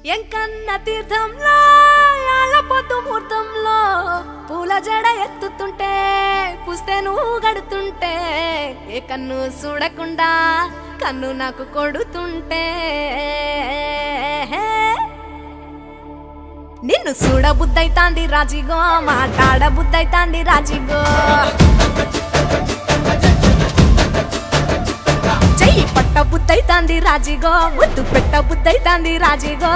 ఎంకన్న తీర్థంలో యాళ్ళ పొద్దు ముహూర్తంలో పూల జడ ఎత్తుతుంటే పుస్తే నువ్వు గడుతుంటే ఏ కన్ను చూడకుండా కన్ను నాకు కొడుతుంటే నిన్ను చూడ బుద్ధైతాంది రాజిగో మాట్లాడ బుద్ధైతాంది రాజిగో చెయ్యి పట్ట బుద్ధైతాంది రాజిగో ముద్దు పెట్ట బుద్ధైతాంది రాజిగో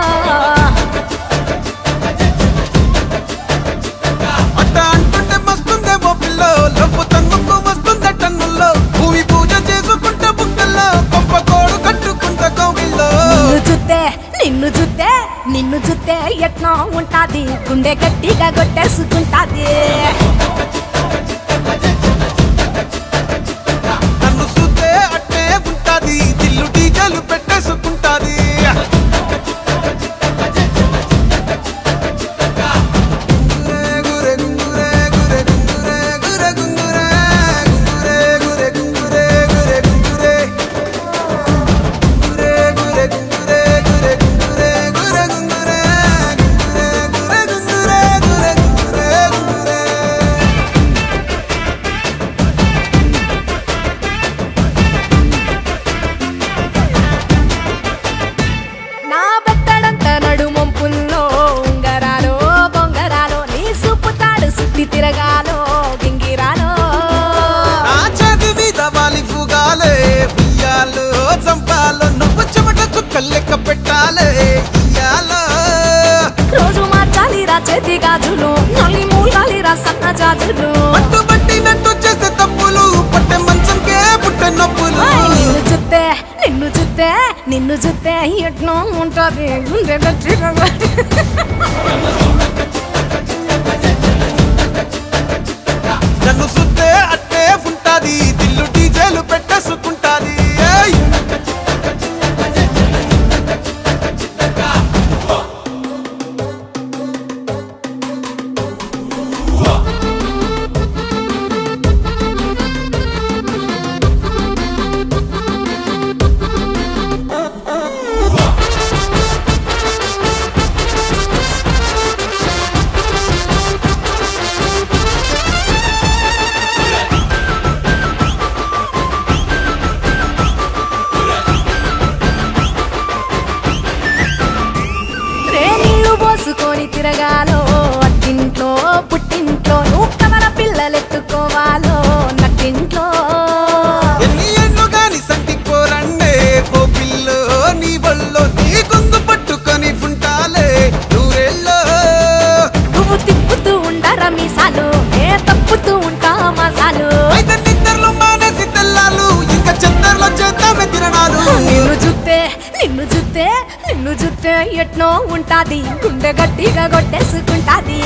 అట్ట అంటుంటే మస్తుందేమో పిల్లో లవ్వు తన్నుకు వస్తుందే టన్నుల్లో భూమి పూజ చేసుకుంటే బుక్కల్లో కొంప కోడు కట్టుకుంటే కౌగిల్లో నిన్ను చూస్తే నిన్ను చూస్తే నిన్ను చూస్తే ఎట్నో ఉంటాది గుండె గట్టిగా కొట్టేసుకుంటాది నన్ను చూస్తే అట్టే ఉంటాది దిల్లు డీజలు పెట్టేసుకుంటాది గుంగురే గురే గుంగురే గురే గుంగురే గురే గుంగురే గుంగురే గుంగురే గురే గుంగురే గురే గురే గురే గురే గురే గురే గురే గుంగురే గురే గురే గురే గురే గురే నా బెత్తడంత నడుమొంపుల్లో ఉంగరాలో బొంగరాలో నీ సుప్పుతాడు సుత్తి తిరగాలో గింగిరాలో నా చేతి మీద వాలి ఫుగాలే ఉయ్యాలో చంపాలో నువ్వు చెమట చుక్కలు లెక్క పెట్టాలే ఇయ్యాలో రోజు మార్చాలి రా చేతి గాజులు నల్లి మూలాలి రా సన్న జాజులు పట్టు పట్టినట్టు చేసే తప్పులు పట్టే మంచంకే పుట్టే నొప్పులు ఓయ్ నిన్ను చూస్తే నిన్ను చూస్తే నిన్ను చూస్తే ఎట్నో ఉంటది గుండె గట్టిగా నన్ను సుత్తే అట్టే ఉంటాది దిల్లు డీజేలు పెట్టేసుకుంటాది ఏయ్! రే నీళ్లు పోసుకొని తిరగాలో అట్టింట్లో పుట్టింట్లో నువ్వు కమల పిల్లలెత్తుకోవాలో నట్టింట్లో ఎన్ని ఎన్ను గాని సంటిపోరండే ఓ పిల్లో నీ వల్లో నీ గొంతు పట్టుకొని ఉంటాలే నూరేళ్ళో నువ్వు తిప్పుతూ ఉండరా మీసాలు ఏ తప్పుతూ ఉంటా మసాలు అయితే నిద్రలు మానేసి తెల్లాలు ఇంకా చెత్తర్లో చేద్దామే తిరణాలు నిన్ను చూస్తే నిన్ను చూస్తే నిన్ను చూస్తే ఎట్నో ఉంటాది గుండె గట్టిగా కొట్టేసుకుంటాది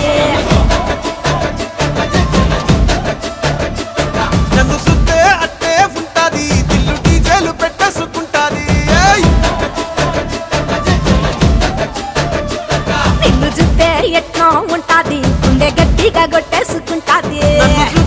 నన్ను సుత్తే అట్టే ఉంటాది దిల్లు డీజేలు పెట్టేసుకుంటాది ఏయ్! నిన్ను చూస్తే ఎట్నో ఉంటాది గుండె గట్టిగా కొట్టేసుకుంటాది నన్ను